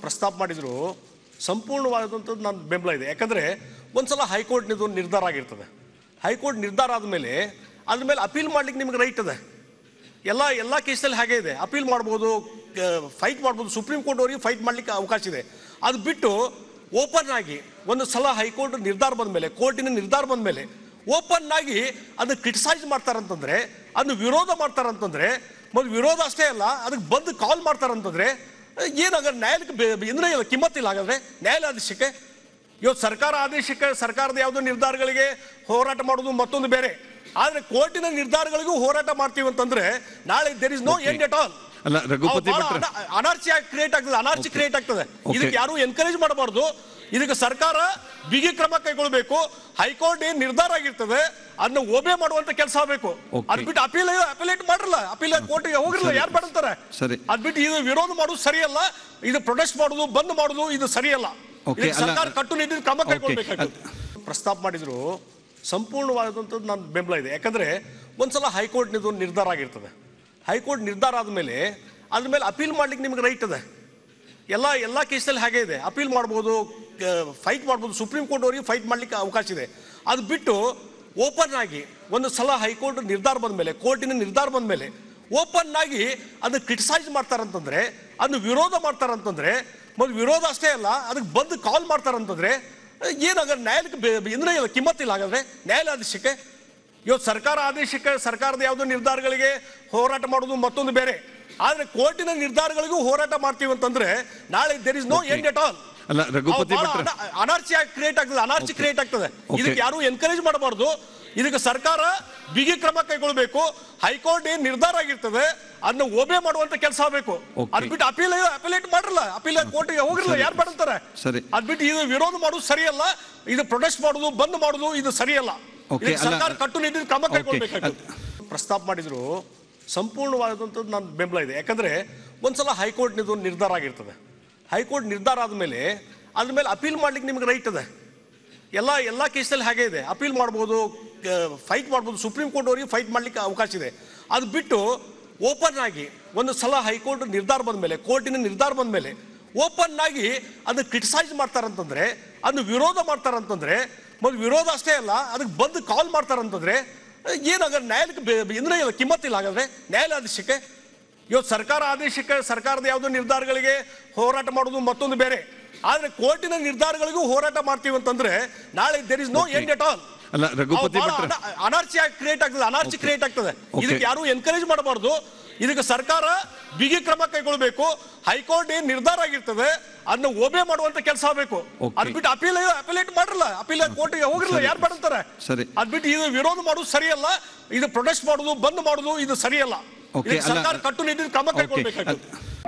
ಪ್ರಸ್ತಾಪ ಮಾಡಿದ್ರು ಸಂಪೂರ್ಣವಾದಂಥದ್ದು ನನ್ನ ಬೆಂಬಲ ಇದೆ ಯಾಕಂದರೆ ಒಂದ್ಸಲ ಹೈಕೋರ್ಟ್ನಿದು ನಿರ್ಧಾರ ಆಗಿರ್ತದೆ ಹೈಕೋರ್ಟ್ ನಿರ್ಧಾರ ಆದಮೇಲೆ ಅದ್ರ ಮೇಲೆ ಅಪೀಲ್ ಮಾಡ್ಲಿಕ್ಕೆ ನಿಮ್ಗೆ ರೈಟ್ ಇದೆ ಎಲ್ಲ ಎಲ್ಲ ಕೇಸಲ್ಲಿ ಹಾಗೆ ಇದೆ ಅಪೀಲ್ ಮಾಡ್ಬೋದು ಫೈಟ್ ಮಾಡ್ಬೋದು ಸುಪ್ರೀಂ ಕೋರ್ಟ್ ಅವರಿಗೆ ಫೈಟ್ ಮಾಡ್ಲಿಕ್ಕೆ ಅವಕಾಶ ಇದೆ ಅದು ಬಿಟ್ಟು ಓಪನ್ ಆಗಿ ಒಂದು ಸಲ ಹೈಕೋರ್ಟ್ ನಿರ್ಧಾರ ಬಂದ ಮೇಲೆ ಕೋರ್ಟಿನ ನಿರ್ಧಾರ ಬಂದ ಮೇಲೆ ಓಪನ್ ಆಗಿ ಅದನ್ನ ಕ್ರಿಟಿಸೈಸ್ ಮಾಡ್ತಾರಂತಂದ್ರೆ ಅದನ್ನ ವಿರೋಧ ಮಾಡ್ತಾರಂತಂದ್ರೆ ಮತ್ತು ವಿರೋಧ ಅಷ್ಟೇ ಅಲ್ಲ ಅದಕ್ಕೆ ಬಂದು ಕಾಲ್ ಮಾಡ್ತಾರಂತಂದ್ರೆ ಏನಾಗ ನ್ಯಾಯಾಲಯಕ್ಕೆ ಬೆ- ಅಂದ್ರೆ ಕಿಮ್ಮತ್ತಿಲ್ಲ ಹಾಗಾದ್ರೆ ನ್ಯಾಯಾಲಯಾಧೀಶಕ್ಕೆ ಇವತ್ತು ಸರ್ಕಾರ ಆದೇಶಕ್ಕೆ ಸರ್ಕಾರದ ಯಾವುದೋ ನಿರ್ಧಾರಗಳಿಗೆ ಹೋರಾಟ ಮಾಡೋದು ಮತ್ತೊಂದು ಬೇರೆ ಆದ್ರೆ ಕೋರ್ಟಿನ ನಿರ್ಧಾರಗಳಿಗೂ ಹೋರಾಟ ಮಾಡ್ತೀವಿ ಅಂತಂದ್ರೆ ನಾಳೆ there is no end at all ಅಲ್ಲ, ರಘುಪತಿ ಭಟ್ರೆ. ಅನಾರ್ಚಿ ಕ್ರಿಯೇಟ್ ಆಗ್ತದೆ ಅನಾರ್ಚಿ ಕ್ರಿಯೇಟ್ ಆಗ್ತದೆ Okay. ಇದಕ್ಕೆ ಯಾರು ಎನ್ಕರೇಜ್ ಮಾಡಬಾರ್ದು ಇದಕ್ಕೆ ಸರ್ಕಾರ ಬಿಗಿ ಕ್ರಮ ಕೈಗೊಳ್ಬೇಕು ಹೈಕೋರ್ಟ್ ಏನ್ ನಿರ್ಧಾರ ಆಗಿರ್ತದೆ ಅದನ್ನ ಒಬೆ ಮಾಡುವಂತ ಕೆಲಸ ಆಗಬೇಕು Okay. ಅದ್ ಬಿಟ್ಟು ಅಪೀಲ್ ಅಪೀಲೇಟ್ ಮಾಡ್ರಲ್ಲ ಅಪೀಲ್ ಕೋರ್ಟ್ಗೆ ಹೋಗಿರಲ್ಲ ಯಾರು ಬೇಡಂತಾರೆ ಸರಿ. ಅದ್ ಬಿಟ್ಟು ಇದು ವಿರೋಧ ಮಾಡೋದು ಸರಿಯಲ್ಲ ಇದು ಪ್ರೊಟೆಸ್ಟ್ ಮಾಡೋದು ಬಂದ್ ಮಾಡೋದು ಇದು ಸರಿಯಲ್ಲ Okay, ಇದಕ್ಕೆ ಅಲ್ಲ- ಸರ್ಕಾರ ಕಟ್ಟುನಿಟ್ಟಿನ ಕ್ರಮ Okay. ಕೈಗೊಳ್ಬೇಕಾಗ್ತದೆ ಪ್ರಸ್ತಾಪ ಮಾಡಿದ್ರು ಸಂಪೂರ್ಣವಾದಂಥದ್ದು ನನ್ನ ಬೆಂಬಲ ಇದೆ ಯಾಕಂದ್ರೆ ಒಂದ್ಸಲ ಹೈಕೋರ್ಟ್ನಿದು ನಿರ್ಧಾರ ಆಗಿರ್ತದೆ ಹೈಕೋರ್ಟ್ ನಿರ್ಧಾರ ಆದಮೇಲೆ ಅದ್ರ ಮೇಲೆ ಅಪೀಲ್ ಮಾಡ್ಲಿಕ್ಕೆ ನಿಮ್ಗೆ ರೈಟ್ ಇದೆ ಎಲ್ಲ ಎಲ್ಲ ಕೇಸಲ್ಲಿ ಹಾಗೆ ಇದೆ ಅಪೀಲ್ ಮಾಡ್ಬೋದು ಫೈಟ್ ಮಾಡ್ಬೋದು ಸುಪ್ರೀಂ ಕೋರ್ಟ್ ಅವರಿಗೆ ಫೈಟ್ ಮಾಡ್ಲಿಕ್ಕೆ ಅವಕಾಶ ಇದೆ ಅದು ಬಿಟ್ಟು ಓಪನ್ ಆಗಿ ಒಂದು ಸಲ ಹೈಕೋರ್ಟ್ ನಿರ್ಧಾರ ಬಂದ ಮೇಲೆ ಕೋರ್ಟಿನ ನಿರ್ಧಾರ ಬಂದ ಮೇಲೆ ಓಪನ್ ಆಗಿ ಅದನ್ನ ಕ್ರಿಟಿಸೈಸ್ ಮಾಡ್ತಾರಂತಂದ್ರೆ ಅದನ್ನ ವಿರೋಧ ಮಾಡ್ತಾರಂತಂದ್ರೆ ಮತ್ತು ವಿರೋಧ ಅಷ್ಟೇ ಅಲ್ಲ ಅದಕ್ಕೆ ಬಂದು ಕಾಲ್ ಮಾಡ್ತಾರಂತಂದ್ರೆ ಏನಾಗ ನ್ಯಾಯಾಲಯಕ್ಕೆ ಬೆ- ಅಂದ್ರೆ ಕಿಮ್ಮತ್ತಿಲ್ಲ ಹಾಗಾದ್ರೆ ನ್ಯಾಯಾಲಯಾಧೀಶಕ್ಕೆ ಇವತ್ತು ಸರ್ಕಾರ ಆದೇಶಕ್ಕೆ ಸರ್ಕಾರದ ಯಾವುದೋ ನಿರ್ಧಾರಗಳಿಗೆ ಹೋರಾಟ ಮಾಡೋದು ಮತ್ತೊಂದು ಬೇರೆ ಆದ್ರೆ ಕೋರ್ಟಿನ ನಿರ್ಧಾರಗಳಿಗೂ ಹೋರಾಟ ಮಾಡ್ತೀವಿ ಅಂತಂದ್ರೆ ನಾಳೆ there is no Okay. End at all ಅಲ್ಲ, ರಘುಪತಿ ಭಟ್ರೆ. ಅನಾರ್ಚಿ ಕ್ರಿಯೇಟ್ ಆಗ್ತದೆ ಅನಾರ್ಚಿ Okay. ಕ್ರಿಯೇಟ್ ಆಗ್ತದೆ Okay. ಇದಕ್ಕೆ ಯಾರು ಎನ್ಕರೇಜ್ ಮಾಡಬಾರ್ದು ಇದಕ್ಕೆ ಸರ್ಕಾರ ಬಿಗಿ ಕ್ರಮ ಕೈಗೊಳ್ಬೇಕು ಹೈಕೋರ್ಟ್ ಏನ್ ನಿರ್ಧಾರ ಆಗಿರ್ತದೆ ಅದನ್ನ ಒಬೆ ಮಾಡುವಂತ ಕೆಲಸ ಆಗಬೇಕು Okay. ಅದ್ ಬಿಟ್ಟು ಅಪೀಲ್ ಅಪೀಲೇಟ್ ಮಾಡ್ರಲ್ಲ ಅಪೀಲ್ ಕೋರ್ಟ್ಗೆ ಹೋಗಿರಲ್ಲ ಸರಿ. ಯಾರು ಬೇಡಂತಾರೆ ಸರಿ. ಅದ್ ಬಿಟ್ಟು ಇದು ವಿರೋಧ ಮಾಡೋದು ಸರಿಯಲ್ಲ ಇದು ಪ್ರೊಟೆಸ್ಟ್ ಮಾಡೋದು ಬಂದ್ ಮಾಡೋದು ಇದು ಸರಿಯಲ್ಲ Okay, ಇದಕ್ಕೆ ಅಲ್ಲ- ಸರ್ಕಾರ ಕಟ್ಟುನಿಟ್ಟಿನ ಕ್ರಮ Okay. ಕೈಗೊಳ್ಬೇಕಾಗ್ತದೆ ಪ್ರಸ್ತಾಪ ಮಾಡಿದ್ರು ಸಂಪೂರ್ಣವಾದಂಥದ್ದು ನನ್ನ ಬೆಂಬಲ ಇದೆ ಯಾಕಂದ್ರೆ ಒಂದ್ಸಲ ಹೈಕೋರ್ಟ್ನಿದು ನಿರ್ಧಾರ ಆಗಿರ್ತದೆ ಹೈಕೋರ್ಟ್ ನಿರ್ಧಾರ ಆದಮೇಲೆ ಅದ್ರ ಮೇಲೆ ಅಪೀಲ್ ಮಾಡ್ಲಿಕ್ಕೆ ನಿಮ್ಗೆ ರೈಟ್ ಇದೆ ಎಲ್ಲ ಎಲ್ಲ ಕೇಸಲ್ಲಿ ಹಾಗೆ ಇದೆ ಅಪೀಲ್ ಮಾಡ್ಬೋದು ಫೈಟ್ ಮಾಡ್ಬೋದು ಸುಪ್ರೀಂ ಕೋರ್ಟ್ ಅವರಿಗೆ ಫೈಟ್ ಮಾಡ್ಲಿಕ್ಕೆ ಅವಕಾಶ ಇದೆ ಅದು ಬಿಟ್ಟು ಓಪನ್ ಆಗಿ ಒಂದು ಸಲ ಹೈಕೋರ್ಟ್ ನಿರ್ಧಾರ ಬಂದ ಮೇಲೆ ಕೋರ್ಟಿನ ನಿರ್ಧಾರ ಬಂದ ಮೇಲೆ ಓಪನ್ ಆಗಿ ಅದನ್ನ ಕ್ರಿಟಿಸೈಸ್ ಮಾಡ್ತಾರಂತಂದ್ರೆ ಅದನ್ನ ವಿರೋಧ ಮಾಡ್ತಾರಂತಂದ್ರೆ ಮತ್ತು ವಿರೋಧ ಅಷ್ಟೇ ಅಲ್ಲ ಅದಕ್ಕೆ ಬಂದು ಕಾಲ್ ಮಾಡ್ತಾರಂತಂದ್ರೆ ಏನಾಗ ನ್ಯಾಯಾಲಯಕ್ಕೆ ಬೆ- ಅಂದ್ರೆ ಕಿಮ್ಮತ್ತಿಲ್ಲ ಹಾಗಾದ್ರೆ ನ್ಯಾಯಾಲಯಾಧೀಶಕ್ಕೆ ಇವತ್ತು ಸರ್ಕಾರ ಆದೇಶಕ್ಕೆ ಸರ್ಕಾರದ ಯಾವುದೋ ನಿರ್ಧಾರಗಳಿಗೆ ಹೋರಾಟ ಮಾಡೋದು ಮತ್ತೊಂದು ಬೇರೆ ಆದ್ರೆ ಕೋರ್ಟಿನ ನಿರ್ಧಾರಗಳಿಗೂ ಹೋರಾಟ ಮಾಡ್ತೀವಿ ಅಂತಂದ್ರೆ ನಾಳೆ there is no Okay. End at all ಅಲ್ಲ, ರಘುಪತಿ ಭಟ್ರೆ. ಅನಾರ್ಚಿ ಕ್ರಿಯೇಟ್ ಆಗ್ತದೆ ಅನಾರ್ಚಿ Okay. ಕ್ರಿಯೇಟ್ ಆಗ್ತದೆ Okay. ಇದಕ್ಕೆ ಯಾರು ಎನ್ಕರೇಜ್ ಮಾಡಬಾರ್ದು ಇದಕ್ಕೆ ಸರ್ಕಾರ ಬಿಗಿ ಕ್ರಮ ಕೈಗೊಳ್ಬೇಕು ಹೈಕೋರ್ಟ್ ಏನ್ ನಿರ್ಧಾರ ಆಗಿರ್ತದೆ ಅದನ್ನ ಒಬೆ ಮಾಡುವಂತ ಕೆಲಸ ಆಗಬೇಕು Okay. ಅದ್ ಬಿಟ್ಟು ಅಪೀಲ್ ಅಪೀಲೇಟ್ ಮಾಡ್ರಲ್ಲ ಅಪೀಲ್ ಕೋರ್ಟ್ಗೆ ಹೋಗಿರಲ್ಲ ಸರಿ. ಯಾರು ಬೇಡಂತಾರೆ ಸರಿ. ಅದ್ ಬಿಟ್ಟು ಇದು ವಿರೋಧ ಮಾಡೋದು ಸರಿಯಲ್ಲ ಇದು ಪ್ರೊಟೆಸ್ಟ್ ಮಾಡೋದು ಬಂದ್ ಮಾಡೋದು ಇದು ಸರಿಯಲ್ಲ Okay, ಇದಕ್ಕೆ ಅಲ್ಲ- ಸರ್ಕಾರ ಕಟ್ಟುನಿಟ್ಟಿನ ಕ್ರಮ Okay. ಕೈಗೊಳ್ಬೇಕಾಗ್ತದೆ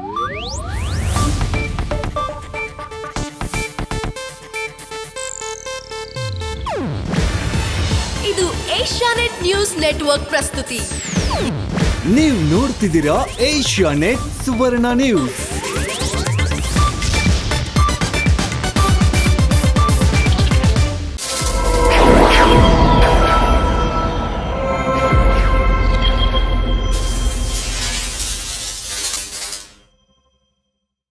ಇದು ಏಷ್ಯಾನೆಟ್ ನ್ಯೂಸ್ ನೆಟ್ವರ್ಕ್ ಪ್ರಸ್ತುತಿ ನೀವು ನೋಡ್ತಿದ್ದೀರಾ ಏಷ್ಯಾ ನೆಟ್ ಸುವರ್ಣ ನ್ಯೂಸ್